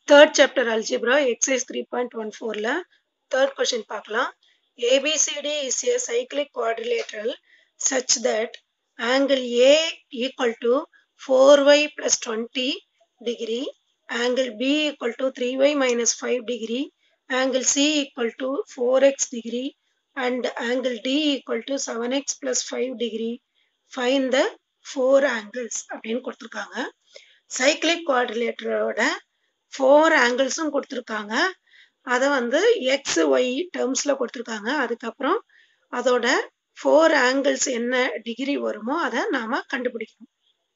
third chapter algebra exercise three point one ஃபோரில் third question பார்க்கலாம் ABCD is a cyclic quadrilateral such that angle A equal to four y plus twenty degree angle B equal to three y minus five degree angle C equal to four x degree and angle D equal to seven x plus five degree find the four angles அப்படின்னு கொடுத்துருக்காங்க cyclic குவாட்ரிலேட்டரோட four ஆங்கிள்ஸும் கொடுத்துருக்காங்க அதை வந்து X Y டேர்ம்ஸில் கொடுத்துருக்காங்க அதுக்கப்புறம் அதோட four angles என்ன degree வருமோ அதை நாம் கண்டுபிடிக்கணும்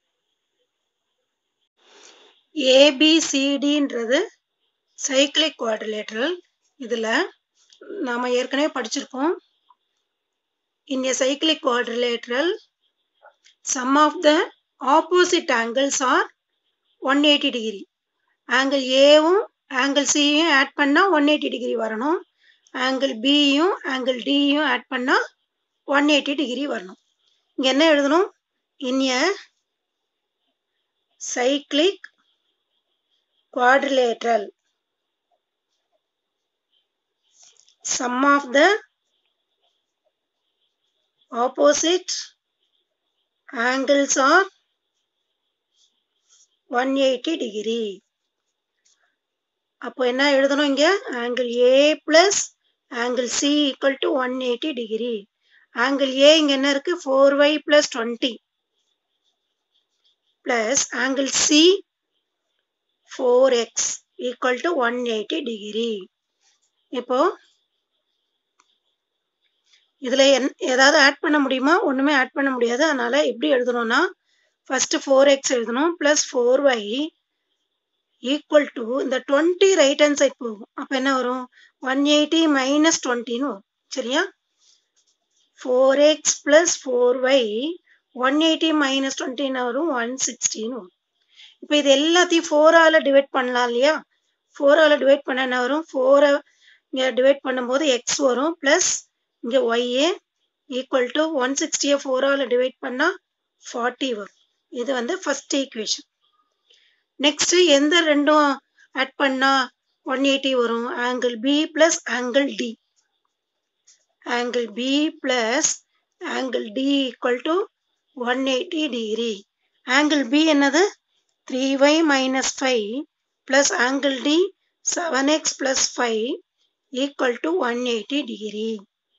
ஏபிசிடின்றது சைக்ளிக் குவாட்ரிலேட்டரல் இதில் நாம் ஏற்கனவே படிச்சிருக்கோம் in a cyclic quadrilateral sum of the opposite angles are one eighty degree angle ஏவும் ஆங்கிள் சியும் ஆட் பண்ணால் ஒன் எயிட்டி டிகிரி வரணும் ஆங்கிள் பியும் ஆங்கிள் டியும் ஆட் பண்ணால் ஒன் எயிட்டி டிகிரி வரணும் இங்கே என்ன எழுதணும் in a cyclic quadrilateral sum of the opposite angles are 180 degree அப்போ என்ன எழுதணும் இங்க angle A plus angle C equal to one eighty degree angle A இங்க என்ன இருக்கு four y plus twenty plus angle C four x equal to one eighty degree இப்போ இதில் என் ஏதாவது ஆட் பண்ண முடியுமா ஒன்றுமே ஆட் பண்ண முடியாது அதனால் எப்படி எழுதணும்னா ஃபஸ்ட்டு ஃபோர் எக்ஸ் எழுதணும் plus four y equal to இந்த டுவெண்ட்டி ரைட் ஹேண்ட் சைட் போகும் அப்போ என்ன வரும் ஒன் எயிட்டி மைனஸ் டுவெண்ட்டின்னு வரும் சரியா four x plus four y one eighty minus டுவெண்ட்டின்னு வரும் ஒன் சிக்ஸ்டின்னு வரும் இப்போ இது எல்லாத்தையும் ஃபோரால் டிவைட் பண்ணலாம் இல்லையா ஃபோரால் டிவைட் பண்ண என்ன வரும் ஃபோரை இங்கே டிவைட் பண்ணும்போது எக்ஸ் வரும் ப்ளஸ் இங்கே ஒய்ஏ ஈக்குவல் டு ஒன் சிக்ஸ்டியை ஃபோரால் டிவைட் பண்ணால் ஃபார்ட்டி வரும் இது வந்து ஃபஸ்ட் ஈக்குவேஷன் நெக்ஸ்ட்டு எந்த ரெண்டும் ஆட் பண்ணால் ஒன் எயிட்டி வரும் angle B plus angle D angle B plus angle D equal to one eighty degree angle B என்னது three y minus five plus angle D seven x plus five equal to one eighty degree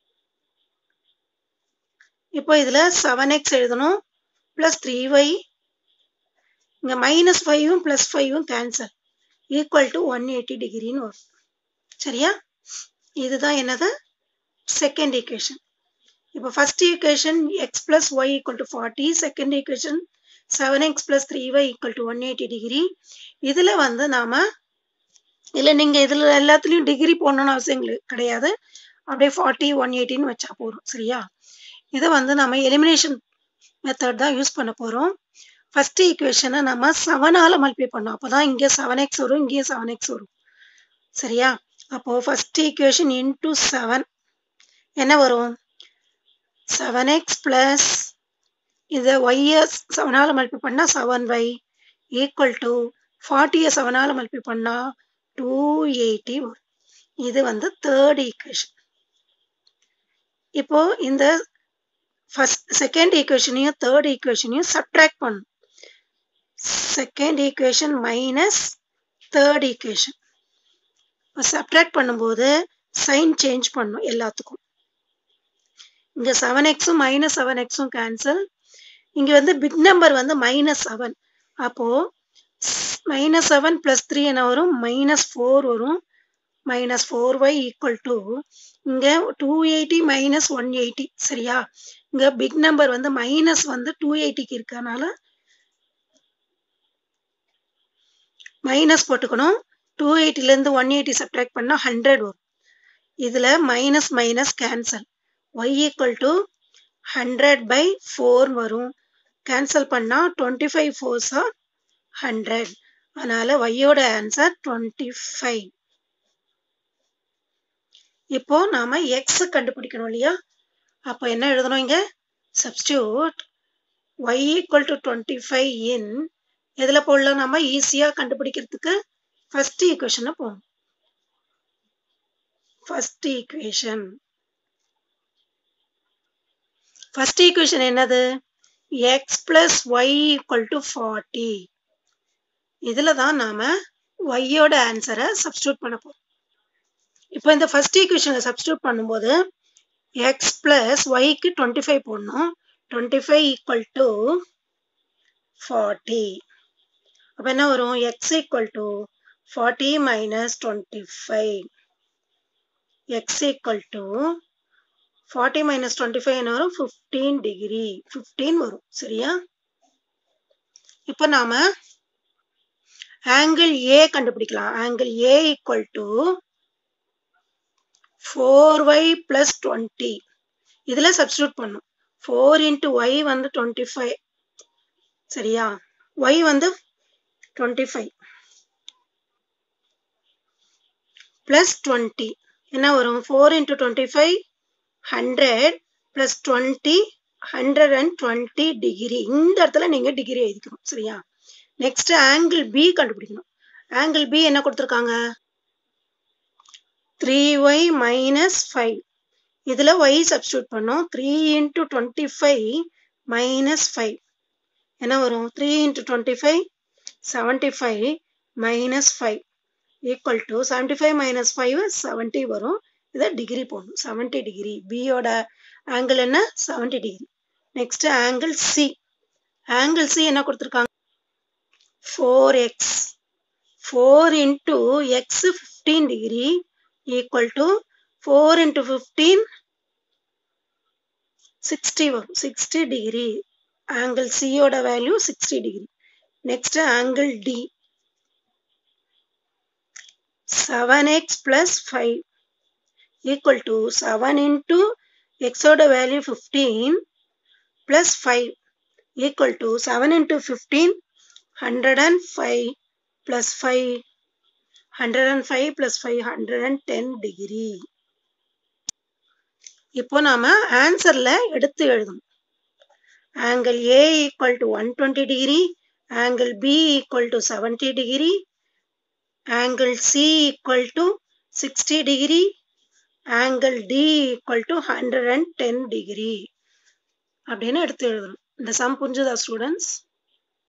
இப்போ இதில் seven x எழுதணும் plus three y இங்கே minus ஃபைவும் plus ஃபைவும் cancel equal to one eighty டிகிரின்னு வரும் சரியா இதுதான் என்னது செகண்ட் ஈக்குவேஷன் இப்போ first equation X plus y equal to forty second equation seven x plus three y equal to one eighty degree இதில் வந்து நாம் இல்லை நீங்கள் இதில் எல்லாத்துலேயும் டிகிரி போடணும்னு அவசியம் கிடையாது அப்படியே ஃபார்ட்டி ஒன் எயிட்டின்னு வச்சா போதும் சரியா இதை வந்து நம்ம எலிமினேஷன் மெத்தட் தான் யூஸ் பண்ண போகிறோம் ஃபஸ்ட்டு ஈக்குவேஷனை நம்ம செவனால் மல்டிப்ளை பண்ணோம் அப்போ தான் இங்கே செவன் எக்ஸ் வரும் இங்கேயே செவன் எக்ஸ் வரும் சரியா அப்போது ஃபஸ்ட் ஈக்குவேஷன் இன்டூ செவன் என்ன வரும் செவன் எக்ஸ் ப்ளஸ் இதை ஒய்யை செவனால் மல்டிப்ளை பண்ணால் செவன் ஒய் ஈக்குவல் டு ஃபார்ட்டியை செவனால் மல்டிப்ளை பண்ணால் டூ எயிட்டி வரும் இது வந்து தேர்ட் ஈக்குவேஷன் இப்போ இந்த ஃபஸ்ட் செகண்ட் ஈக்குவேஷனையும் தேர்ட் ஈக்குவேஷனையும் சப்ட்ராக்ட் பண்ணும் second equation minus third equation subtract பண்ணும்போது சைன் சேஞ்ச் பண்ணும் எல்லாத்துக்கும் இங்கே செவன் எக்ஸும் மைனஸ் செவன் எக்ஸும் கேன்சல் இங்கே வந்து பிக் நம்பர் வந்து மைனஸ் செவன் அப்போது மைனஸ் செவன் ப்ளஸ் த்ரீ என்ன வரும் மைனஸ் ஃபோர் வரும் minus four y equal to இங்கே two eighty minus one eighty சரியா இங்கே பிக் நம்பர் வந்து மைனஸ் வந்து டூ எயிட்டிக்கு இருக்கனால மைனஸ் போட்டுக்கணும் டூ எயிட்டிலேருந்து ஒன் எயிட்டி சப்ட்ராக்ட் பண்ணால் ஹண்ட்ரட் வரும் இதில் minus minus cancel y equal to hundred by four வரும் கேன்சல் பண்ணால் டுவெண்ட்டி ஃபைவ் ஃபோர்ஸா ஹண்ட்ரட் அதனால் ஒய்யோட ஆன்சர் டுவெண்ட்டி ஃபைவ் இப்போ நாம எக்ஸ் கண்டுபிடிக்கணும் இல்லையா அப்போ என்ன எழுதணும் இங்க substitute y equal to twenty five in எதில் போடலாம் நம்ம ஈஸியாக கண்டுபிடிக்கிறதுக்கு ஃபர்ஸ்ட் ஈக்குவேஷனை போகும் ஃபர்ஸ்ட் ஈக்குவேஷன் ஃபர்ஸ்ட் ஈக்குவேஷன் என்னது x plus y equal to forty இதில் தான் நாம் ஒய்யோட ஆன்சரை சப்ஸ்டியூட் பண்ண போகிறோம் இப்போ இந்த ஃபர்ஸ்ட் ஈக்குவேஷனை சப்ஸ்டியூட் பண்ணும்போது எக்ஸ் பிளஸ் ஒய்க்கு டுவெண்ட்டி ஃபைவ் போடணும் twenty five equal to forty அப்போ என்ன வரும் x equal to forty minus twenty five x equal to forty minus twenty five என்ன வரும் ஃபிஃப்டீன் டிகிரி ஃபிஃப்டீன் வரும் சரியா இப்போ நாம ஆங்கிள் ஏ கண்டுபிடிக்கலாம் angle A equal to four y plus twenty இதில் சப்ஸ்டியூட் பண்ணும் ஃபோர் இன்ட்டு ஒய் வந்து டுவெண்ட்டி ஃபைவ் சரியா ஒய் வந்து டுவெண்ட்டி ஃபைவ் ப்ளஸ் டுவெண்ட்டி என்ன வரும் four into twenty five hundred plus twenty hundred and twenty degree இந்த இடத்துல நீங்கள் டிகிரி எழுதிக்கணும் சரியா நெக்ஸ்ட் ஆங்கிள் பி கண்டுபிடிக்கணும் ஆங்கிள் பி என்ன கொடுத்துருக்காங்க த்ரீ ஒய் மைனஸ் ஃபைவ் இதில் ஒய் சப்ஸ்டியூட் பண்ணோம் three into twenty five minus five என்ன வரும் three into twenty five seventy five minus five equal to seventy five minus five seventy வரும் இதை degree போடணும் செவன்ட்டி டிகிரி பியோட ஆங்கிள் என்ன seventy degree next angle C angle C என்ன கொடுத்துருக்காங்க four x four into x fifteen degree equal to four into fifteen sixty வரும் sixty degree angle சியோட value sixty degree next angle D seven x plus five equal to seven into எக்ஸோட value fifteen plus five equal to seven into fifteen hundred and five plus five hundred and five plus five hundred and ten degree இப்போ நாம ஆன்சர்ல எடுத்து எழுதணும் angle A equal to one twenty degree angle B equal to seventy degree angle C equal to sixty degree angle D equal to hundred and ten degree அப்படின்னு எடுத்து எழுதணும் இந்த some புரிஞ்சுதா ஸ்டூடெண்ட்ஸ்